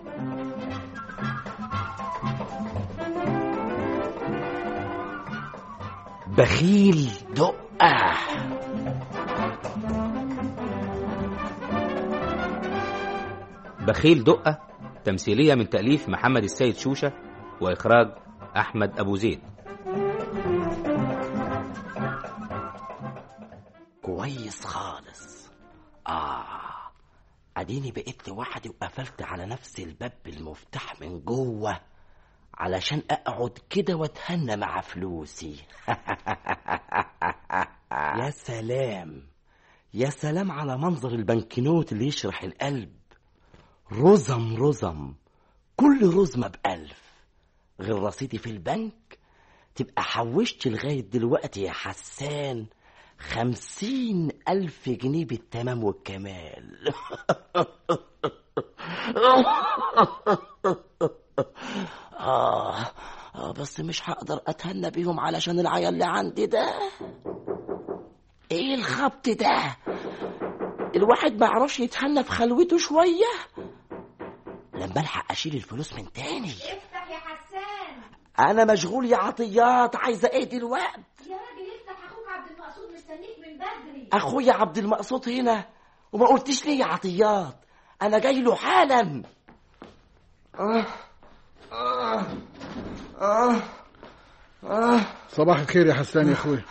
بخيل دقة بخيل دقة تمثيلية من تأليف محمد السيد شوشة وإخراج أحمد أبو زيد كويس خالص آه أديني بقيت لوحدي وقفلت على نفسي الباب بالمفتاح من جوه علشان أقعد كده وأتهنى مع فلوسي يا سلام يا سلام على منظر البنكنوت اللي يشرح القلب رزم رزم كل رزمة بألف غير رصيدي في البنك تبقى حوشت لغاية دلوقتي يا حسان خمسين ألف جنيه بالتمام والكمال آه, آه بس مش هقدر أتهنى بيهم علشان العيا اللي عندي ده إيه الخبط ده الواحد ما يعرفش يتهنى في خلوته شوية لما ألحق أشيل الفلوس من تاني افتح يا حسان أنا مشغول يا عطيات عايزة إيه دلوقتي يا راجل افتح اخوك عبد المقصود مستنيك من بدري اخويا عبد المقصود هنا وما قلتش ليه يا عطيات انا جاي له حالا آه آه آه آه صباح الخير يا حسان يا اخوي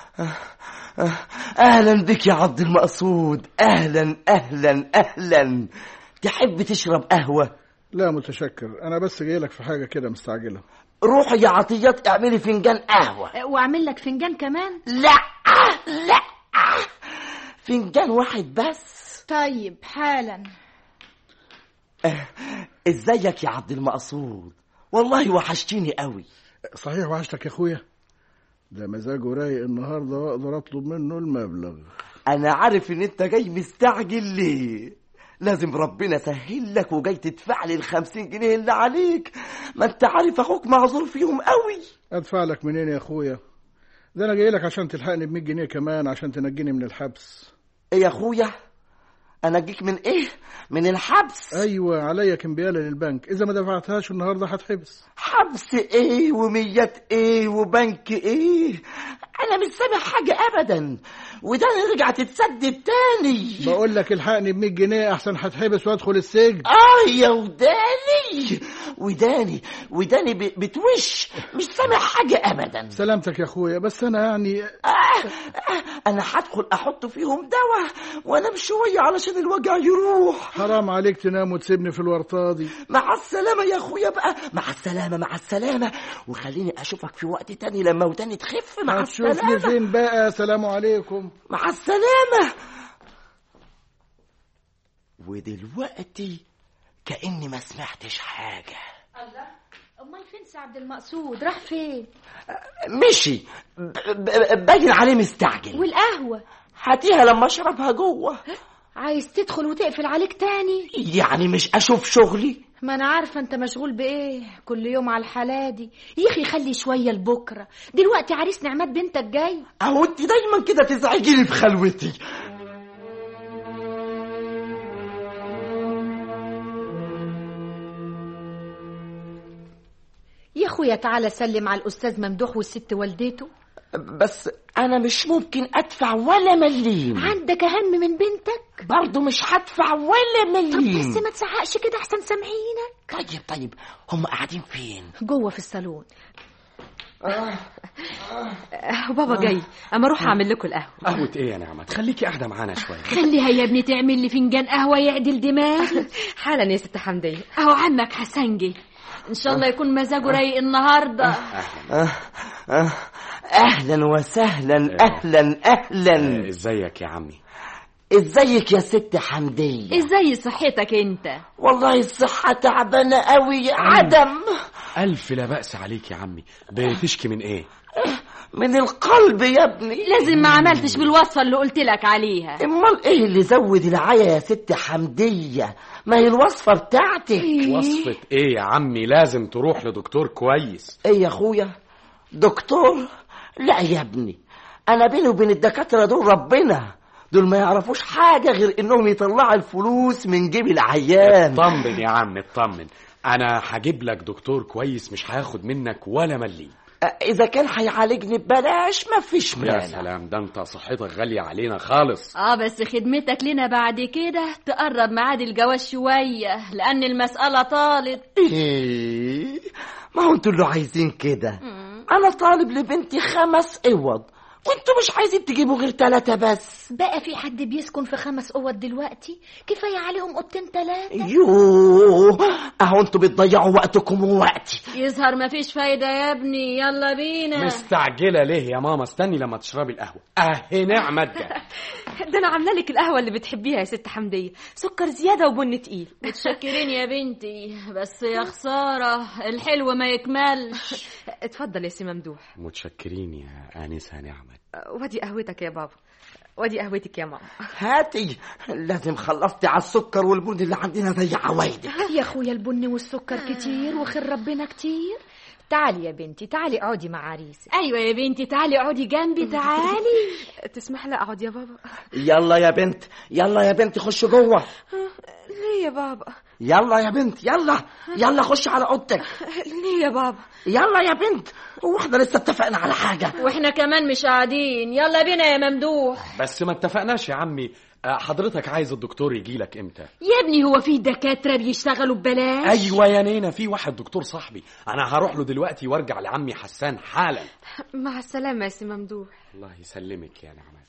اهلا بك يا عبد المقصود اهلا اهلا اهلا تحب تشرب قهوه لا متشكر انا بس جاي لك في حاجه كده مستعجله روحي يا عطيات اعملي فنجان قهوه واعمل لك فنجان كمان لا لا فنجان واحد بس طيب حالا ازيك يا عبد المقصود والله وحشتيني قوي صحيح وحشتك يا اخويا ده مزاجه رايق النهارده واقدر اطلب منه المبلغ انا عارف ان انت جاي مستعجل ليه لازم ربنا سهل لك وجاي تدفع لي الخمسين جنيه اللي عليك ما انت عارف اخوك معذور فيهم قوي ادفع لك منين يا اخويا ده انا جاي لك عشان تلحقني ب 100 جنيه كمان عشان تنجيني من الحبس ايه يا اخويا انا اجيك من ايه من الحبس ايوه عليا كمبياله للبنك اذا ما دفعتهاش النهارده هتحبس حبس ايه وميات ايه وبنك ايه انا مش سامع حاجه ابدا وده نرجع تتسدد تاني بقول لك الحقني ب 100 جنيه احسن هتحبس وادخل السجن اه يا وداني وداني وداني ب- بتوش مش سامع حاجه ابدا سلامتك يا اخويا بس انا يعني آه آه انا هدخل احط فيهم دواء وانام شويه علشان الوجع يروح حرام عليك تنام وتسيبني في الورطه دي مع السلامة يا اخويا بقى مع السلامة مع السلامة وخليني اشوفك في وقت تاني لما وداني تخف مع هتشوفني السلامة فين بقى سلام عليكم مع السلامة ودلوقتي كأني ما سمعتش حاجة الله امال فين سي عبد المقصود راح فين مشي ب- ب- باين عليه مستعجل والقهوه هاتيها لما اشربها جوه عايز تدخل وتقفل عليك تاني يعني مش اشوف شغلي ما انا عارفه انت مشغول بايه كل يوم على الحالة دي يا اخي خلي شويه لبكره دلوقتي عريس نعمات بنتك جاي اهو انت دايما كده تزعجيني في خلوتي يا اخويا تعالى سلم على الاستاذ ممدوح والست والدته بس انا مش ممكن ادفع ولا مليم عندك اهم من بنتك برضه مش هدفع ولا طب مليم بس ما تزعقش كده احسن سامعينك طيب طيب هم قاعدين فين جوه في الصالون بابا جاي اما اروح اعمل لكم القهوه قهوة ايه يا نعمة خليكي قاعدة معانا شوية خليها يا ابني تعمل لي فنجان قهوه يعدل دماغي حالا يا ست حمديه اهو عمك حسن جه ان شاء الله يكون مزاجه رايق النهارده آه آه اهلا وسهلا اهلا اهلا ازيك يا عمي ازيك يا ست حمدية ازاي صحتك انت والله الصحة تعبانة قوي عدم ألف لا بأس عليك يا عمي بتشكي من ايه من القلب يا ابني لازم ما عملتش بالوصفه اللي قلت لك عليها امال ايه اللي زود العيا يا ست حمدية ما هي الوصفة بتاعتك وصفة ايه يا عمي لازم تروح لدكتور كويس ايه يا اخويا دكتور لا يا ابني انا بيني وبين الدكاترة دول ربنا دول ما يعرفوش حاجة غير انهم يطلعوا الفلوس من جيب العيان اطمن يا عم اطمن انا هجيب لك دكتور كويس مش هياخد منك ولا مليم أه، اذا كان هيعالجني ببلاش ما فيش يا مانع سلام ده انت صحتك غالية علينا خالص اه بس خدمتك لنا بعد كده تقرب ميعاد الجواز شوية لأن المسألة طالت إيه؟ ما هو انتوا اللي عايزين كده انا طالب لبنتي خمس اوض وانتوا مش عايزين تجيبوا غير ثلاثة بس بقى في حد بيسكن في خمس أوض دلوقتي كفاية عليهم أوضتين تلاتة يوه اهو انتوا بتضيعوا وقتكم ووقتي يظهر مفيش فايدة يا ابني يلا بينا مستعجلة ليه يا ماما استني لما تشربي القهوة اهي نعمة الجد. ده انا عامله لك القهوه اللي بتحبيها يا ست حمديه سكر زياده وبن تقيل متشكرين يا بنتي بس يا خسارة الحلو ما يكملش اتفضل يا سي ممدوح متشكرين يا آنسة نعمة وادي قهوتك يا بابا وادي قهوتك يا ماما هاتي لازم خلصتي على السكر والبن اللي عندنا زي عوايدك يا اخويا البن والسكر كتير وخير ربنا كتير تعالي يا بنتي تعالي اقعدي مع عريسك ايوه يا بنتي تعالي اقعدي جنبي تعالي تسمح لي اقعد يا بابا يلا يا بنت يلا يا بنت خش جوه ليه يا بابا يلا يا بنت يلا يلا خش على اوضتك ليه يا بابا يلا يا بنت هو احنا لسه اتفقنا على حاجه واحنا كمان مش قاعدين يلا بينا يا ممدوح بس ما اتفقناش يا عمي آه، حضرتك عايز الدكتور يجي لك امتى يا ابني هو في دكاترة بيشتغلوا ببلاش ايوه يا نينا في واحد دكتور صاحبي انا هروح له دلوقتي وارجع لعمي حسان حالا مع السلامه يا سي ممدوح الله يسلمك يا نعمة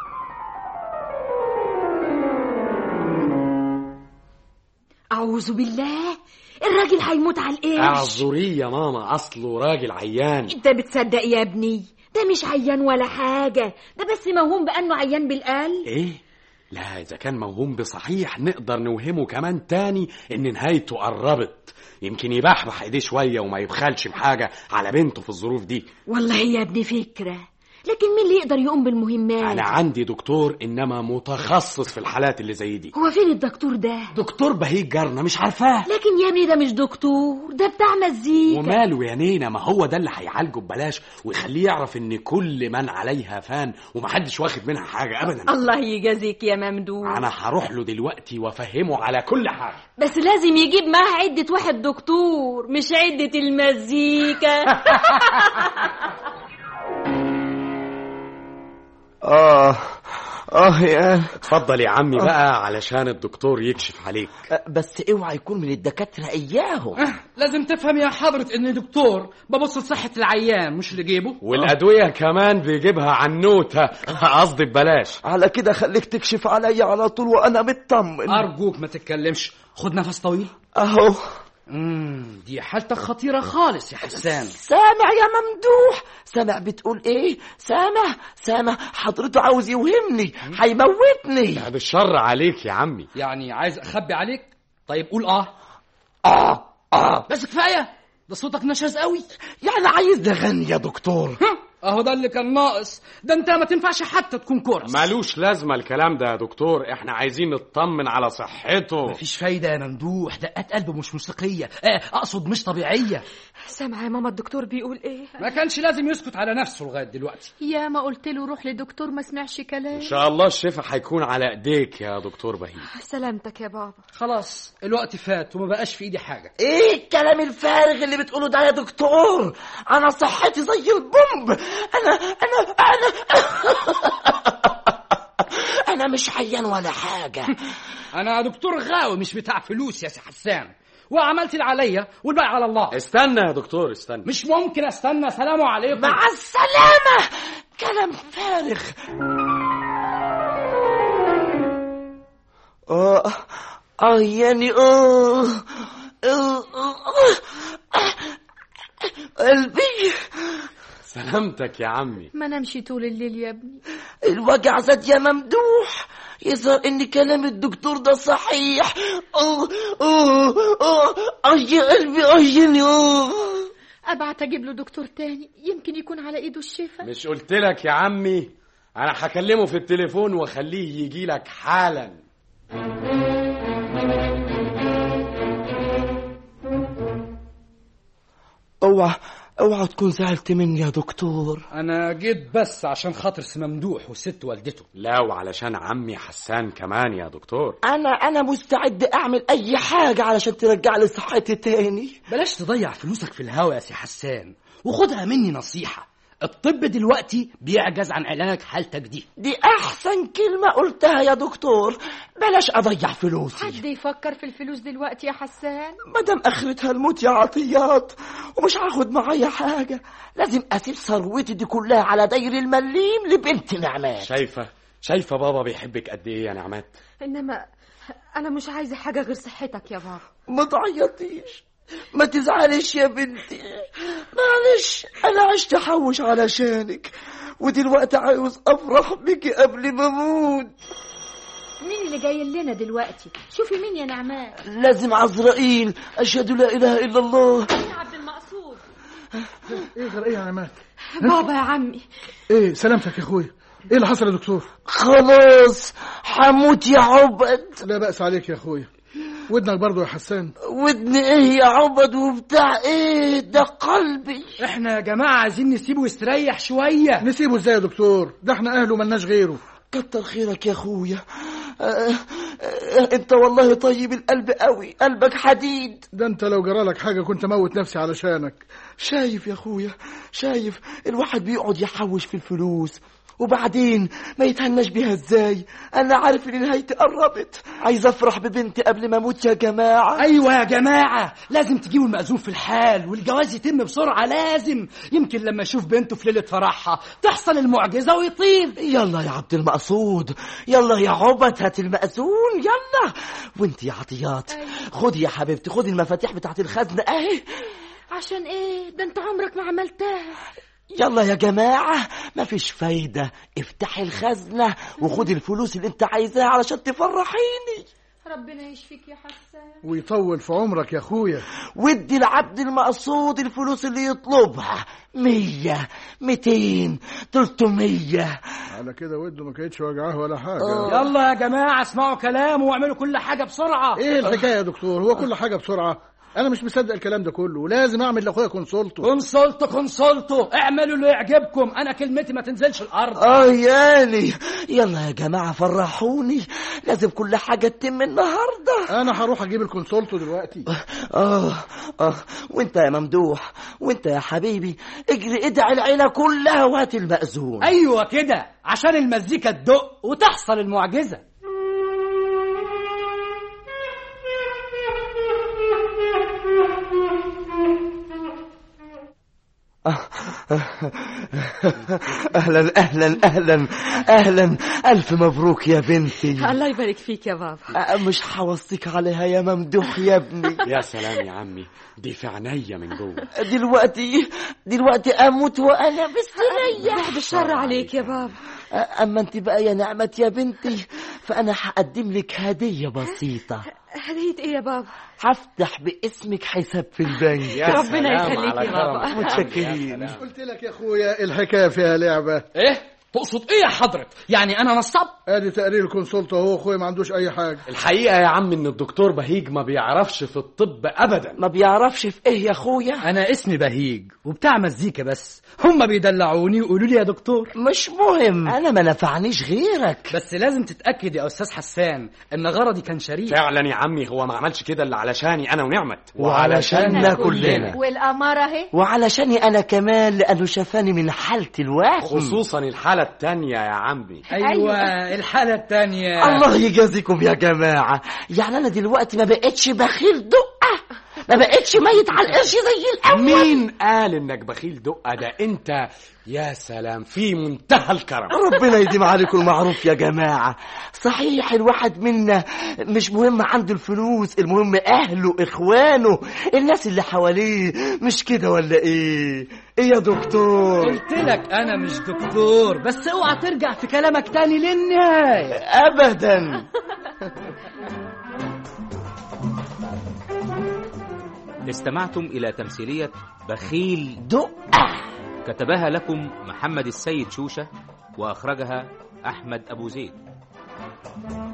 اعوذ بالله الراجل هيموت على القرش اعذريه يا ماما اصله راجل عيان انت بتصدق يا ابني ده مش عيان ولا حاجة ده بس موهوم بأنه عيان بالقلب ايه لا اذا كان موهوم بصحيح نقدر نوهمه كمان تاني ان نهايته قربت يمكن يبحبح ايديه شويه وما يبخلش بحاجه على بنته في الظروف دي والله يا ابني فكرة لكن مين اللي يقدر يقوم بالمهمات انا عندي دكتور انما متخصص في الحالات اللي زي دي هو فين الدكتور ده دكتور بهيج جارنا مش عارفاه لكن يا ابني ده مش دكتور ده بتاع مزيكا وماله يا نينا ما هو ده اللي هيعالجه ببلاش ويخليه يعرف ان كل من عليها فان ومحدش واخد منها حاجه ابدا الله يجازيك يا ممدوح انا هروح له دلوقتي وافهمه على كل حاجه بس لازم يجيب معاه عدة واحد دكتور مش عدة المزيكا اه اه يا اتفضل يا عمي بقى علشان الدكتور يكشف عليك أه، بس اوعى يكون من الدكاتره اياهم لازم تفهم يا حضرة اني دكتور ببص لصحة العيان مش لجيبه والادويه كمان بيجيبها عنوته قصدي ببلاش على كده خليك تكشف عليا على طول وانا مطمن ارجوك ما تتكلمش خد نفس طويل اهو امم دي حالتك خطيرة خالص يا حسان سامع يا ممدوح سامع بتقول ايه سامع سامع حضرته عاوز يوهمني هيموتني بعد الشر عليك يا عمي يعني عايز اخبي عليك طيب قول اه اه اه بس كفاية ده صوتك نشاز قوي يعني عايز اغني يا دكتور اهو ده اللي كان ناقص ده انت ما تنفعش حتى تكون كورس مالوش لازمه الكلام ده يا دكتور احنا عايزين نطمن على صحته مفيش فايدة يا ممدوح دقات قلبه مش موسيقية آه أقصد مش طبيعية سامعه يا ماما الدكتور بيقول ايه ما كانش لازم يسكت على نفسه لغاية دلوقتي يا ما قلت له روح لدكتور ما سمعش كلام ان شاء الله الشفاء هيكون على ايديك يا دكتور بهيج سلامتك يا بابا خلاص الوقت فات وما بقاش في ايدي حاجة ايه الكلام الفارغ اللي بتقوله ده يا دكتور انا صحتي زي البومب انا انا انا انا مش عيان ولا حاجه أنا دكتور غاوي مش بتاع فلوس يا سي حسان وعملت اللي عليا والباقي على الله استنى يا دكتور استنى مش ممكن استنى سلام عليكم مع السلامه كلام فارغ اه اه يعني اه آه، آه، آه، قلبي سلامتك يا عمي ما نمشي طول الليل يا ابني الوجع زاد يا ممدوح يظهر ان كلام الدكتور ده صحيح اه اه اه اه يا قلبي اه يعني اه ابعت اجيب له دكتور تاني يمكن يكون على ايده الشفاء مش قلت لك يا عمي انا هكلمه في التليفون واخليه يجي لك حالا اوعى اوعى تكون زعلت مني يا دكتور انا جيت بس عشان خاطر سي ممدوح والست والدته لا وعلشان عمي حسان كمان يا دكتور انا انا مستعد اعمل اي حاجه علشان ترجع لي صحتي تاني بلاش تضيع فلوسك في الهوا يا سي حسان وخدها مني نصيحة الطب دلوقتي بيعجز عن علاج حالتك دي دي احسن كلمه قلتها يا دكتور بلاش اضيع فلوسي حد يفكر في الفلوس دلوقتي يا حسان مادام اخرتها الموت يا عطيات ومش هاخد معايا حاجه لازم اسيب ثروتي دي كلها على داير المليم لبنت نعمات شايفة شايفة بابا بيحبك قد ايه يا نعمات انما انا مش عايزه حاجه غير صحتك يا بابا ما تعيطيش ما تزعليش يا بنتي معلش انا عشت احوش علشانك ودلوقتي عاوز افرح بك قبل ما اموت مين اللي جاي لنا دلوقتي شوفي مين يا نعمان لازم عزرائيل اشهد لا اله الا الله عبد المقصود ايه غير ايه يا عماد بابا يا عمي ايه سلامتك يا اخويا ايه اللي حصل يا دكتور خلاص حموت يا عبد لا بأس عليك يا اخويا ودنك برضو يا حسان ودني ايه يا عبد وبتاع ايه ده قلبي احنا يا جماعة عايزين نسيبه يستريح شوية نسيبه ازاي يا دكتور ده احنا اهله ملناش غيره كتر خيرك يا اخويا آه، آه، انت والله طيب القلب قوي قلبك حديد ده انت لو جرالك حاجة كنت موت نفسي علشانك شايف يا اخويا شايف الواحد بيقعد يحوش في الفلوس وبعدين ما يتهناش بيها ازاي انا عارف ان نهايتي قربت عايز افرح ببنتي قبل ما اموت يا جماعه ايوه يا جماعة لازم تجيبوا المأذون في الحال والجواز يتم بسرعة لازم يمكن لما اشوف بنته في ليلة فرحها تحصل المعجزة ويطيب يلا يا عبد المقصود يلا يا عبد هات المأذون يلا وانت يا عطيات خدي يا حبيبتي خدي المفاتيح بتاعت الخزنة اهي عشان ايه ده انت عمرك ما عملتها يلا يا جماعة مفيش فايدة افتحي الخزنة وخدي الفلوس اللي انت عايزاها علشان تفرحيني ربنا يشفيك يا حسان ويطول في عمرك يا اخويا ودي العبد المقصود الفلوس اللي يطلبها مية ميتين تلتمية على كده وده ما كانتش وجعاه ولا حاجة يلا يا جماعة اسمعوا كلامه واعملوا كل حاجة بسرعة ايه الحكاية يا دكتور هو كل حاجة بسرعة انا مش مصدق الكلام ده كله لازم اعمل لاخويا كونسولته كونسولتو كونسولتو اعملوا اللي يعجبكم انا كلمتي ما تنزلش الارض اه يالي يلا يا جماعة فرحوني لازم كل حاجة تتم النهاردة انا هروح اجيب الكونسولته دلوقتي اه اه وانت يا ممدوح وانت يا حبيبي اجري ادعي العيلة كلها وهات المأذون ايوه كده عشان المزيكا تدق وتحصل المعجزة اهلا اهلا اهلا اهلا الف مبروك يا بنتي الله يبارك فيك يا بابا أه، مش حوصيك عليها يا ممدوح يا ابني يا سلام يا عمي دي في عينيا من جوه دلوقتي دلوقتي اموت وانا مستريح بعد الشر عليك يا بابا أه، اما انت بقى يا نعمة يا بنتي فانا هقدم لك هدية بسيطة هدية ايه يا بابا هفتح باسمك حساب في البنك يا ربنا سلام يخليك على يا بابا. كرمك. متشكرين. يا سلام. قلت لك يا اخويا الحكاية فيها لعبة ايه تقصد ايه يا حضرة يعني انا نصاب ادي تقرير الكونسولته اهو اخويا ما عندوش اي حاجة الحقيقة يا عم ان الدكتور بهيج ما بيعرفش في الطب ابدا ما بيعرفش في ايه يا اخويا انا اسمي بهيج وبتاع مزيكا بس هم بيدلعوني ويقولوا لي يا دكتور مش مهم انا ما نفعنيش غيرك بس لازم تتاكد يا استاذ حسان ان غرضي كان شريف فعلا يا عمي هو ما عملش كده الا علشاني انا ونعمت وعلشاننا كلنا والقمرة اهي وعلشاني انا كمان لانه شافاني من حالة الوهم خصوصا الحالة التانية يا عمي ايوه الحاله الثانيه الله يجازيكم يا جماعة يعني أنا دلوقتي ما بقتش بخيل دقة ما بقتش ميت على القرش زي الأول مين قال انك بخيل دقة ده انت يا سلام في منتهى الكرم ربنا يديم عليكم المعروف يا جماعة صحيح الواحد منا مش مهم عنده الفلوس المهم أهله إخوانه الناس اللي حواليه مش كده ولا إيه إيه يا دكتور قلت لك انا مش دكتور بس اوعى ترجع في كلامك تاني للنهايه أبدا استمعتم إلى تمثيلية بخيل دقة كتبها لكم محمد السيد شوشة وأخرجها أحمد أبو زيد